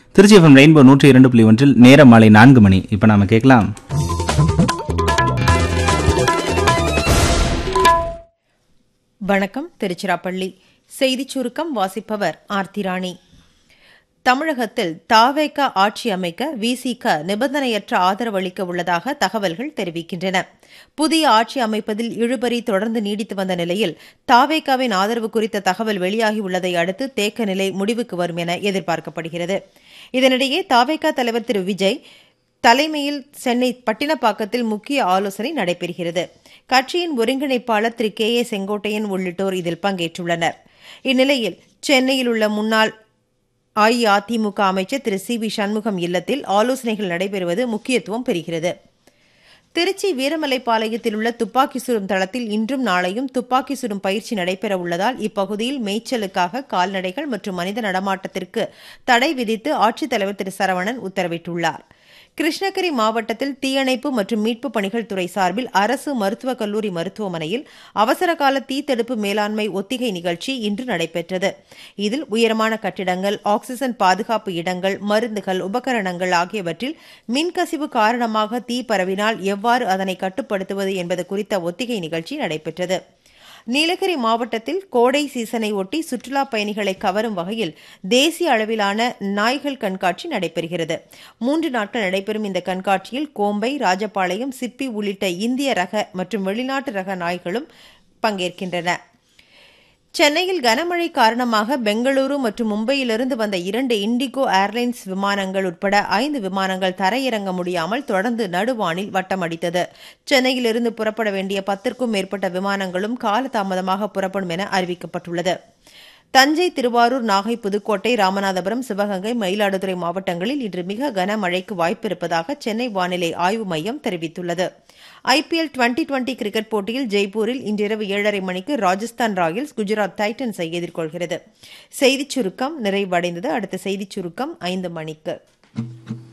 Trichy FM rainbow நூற்றி இரண்டு புள்ளி ஒன்றில் நேரம் மாலை நான்கு மணி இப்போ நாம கேட்கலாம் வணக்கம் திருச்சிராப்பள்ளி செய்திச் சுருக்கம் வாசிப்பவர் ஆர்த்திராணி தமிழகத்தில் தாவேக ஆட்சி அமைக்க விசிக நிபந்தனையற்ற ஆதரவு அளிக்க உள்ளதாக தகவல்கள் தெரிவிக்கின்றன புதிய ஆட்சி அமைப்பதில் இழுபறி தொடர்ந்து நீடித்து வந்த நிலையில் தாவேகாவின் ஆதரவு குறித்த தகவல் வெளியாகியுள்ளதை அடுத்து தேக்க நிலை முடிவுக்கு வரும் என எதிர்பார்க்கப்படுகிறது இதனிடையே தாவேகா தலைவர் திரு விஜய் தலைமையில் சென்னை பட்டினப்பாக்கத்தில் முக்கிய ஆலோசனை நடைபெறுகிறது கட்சியின் ஒருங்கிணைப்பாளர் திரு கே ஏ செங்கோட்டையன் உள்ளிட்டோர் இதில் பங்கேற்றுள்ளனர் இந்நிலையில் சென்னையில் உள்ள முன்னாள் அஇஅதிமுக அமைச்சர் திரு சி வி சண்முகம் இல்லத்தில் ஆலோசனைகள் நடைபெறுவது முக்கியத்துவம் பெறுகிறது திருச்சி வீரமலைப்பாளையத்தில் உள்ள துப்பாக்கி சுடும் தளத்தில் இன்றும் நாளையும் துப்பாக்கி சுடும் பயிற்சி நடைபெற உள்ளதால் இப்பகுதியில் மேய்ச்சலுக்காக கால்நடைகள் மற்றும் மனித நடமாட்டத்திற்கு தடை விதித்து ஆட்சித்தலைவர் திரு சரவணன் உத்தரவிட்டுள்ளார் கிருஷ்ணகிரி மாவட்டத்தில் தீயணைப்பு மற்றும் மீட்பு பணிகள் துறை சார்பில் அரசு மருத்துவக் கல்லூரி மருத்துவமனையில் அவசரகால தீத்தடுப்பு மேலாண்மை ஒத்திகை நிகழ்ச்சி இன்று நடைபெற்றது இதில் உயரமான கட்டிடங்கள் ஆக்ஸிஜன் பாதுகாப்பு இடங்கள் மருந்துகள் உபகரணங்கள் ஆகியவற்றில் மின்கசிவு காரணமாக தீ பரவினால் எவ்வாறு அதனை கட்டுப்படுத்துவது என்பது குறித்த ஒத்திகை நிகழ்ச்சி நடைபெற்றது நீலகிரி மாவட்டத்தில் கோடை சீசனை ஒட்டி சுற்றுலா பயணிகளை கவரும் வகையில் தேசிய அளவிலான நாய்கள் கண்காட்சி நடைபெறுகிறது மூன்று நாட்கள் நடைபெறும் இந்த கண்காட்சியில் கோம்பை ராஜபாளையம் சிப்பி உள்ளிட்ட இந்திய ரக மற்றும் வெளிநாட்டு ரக நாய்களும் பங்கேற்கின்றன சென்னையில் கனமழை காரணமாக பெங்களூரு மற்றும் மும்பையிலிருந்து வந்த இரண்டு இண்டிகோ ஏர்லைன்ஸ் விமானங்கள் உட்பட ஐந்து விமானங்கள் தரையிறங்க முடியாமல் தொடர்ந்து நடுவானில் வட்டமடித்தது சென்னையிலிருந்து புறப்பட வேண்டிய பத்திற்கும் மேற்பட்ட விமானங்களும் காலதாமதமாக புறப்படும் என அறிவிக்கப்பட்டுள்ளது தஞ்சை திருவாரூர் நாகை புதுக்கோட்டை ராமநாதபுரம் சிவகங்கை மயிலாடுதுறை மாவட்டங்களில் இன்று மிக கனமழைக்கு வாய்ப்பிருப்பதாக சென்னை வானிலை ஆய்வு மையம் தெரிவித்துள்ளது ஐபிஎல் டுவெண்டி டுவெண்டி கிரிக்கெட் போட்டியில் ஜெய்ப்பூரில் இன்றிரவு ஏழரை மணிக்கு ராஜஸ்தான் ராயல்ஸ் குஜராத் டைட்டன்ஸை எதிர்கொள்கிறது செய்திச் சுருக்கம் நிறைவடைந்தது அடுத்த செய்திச் சுருக்கம் ஐந்து மணிக்கு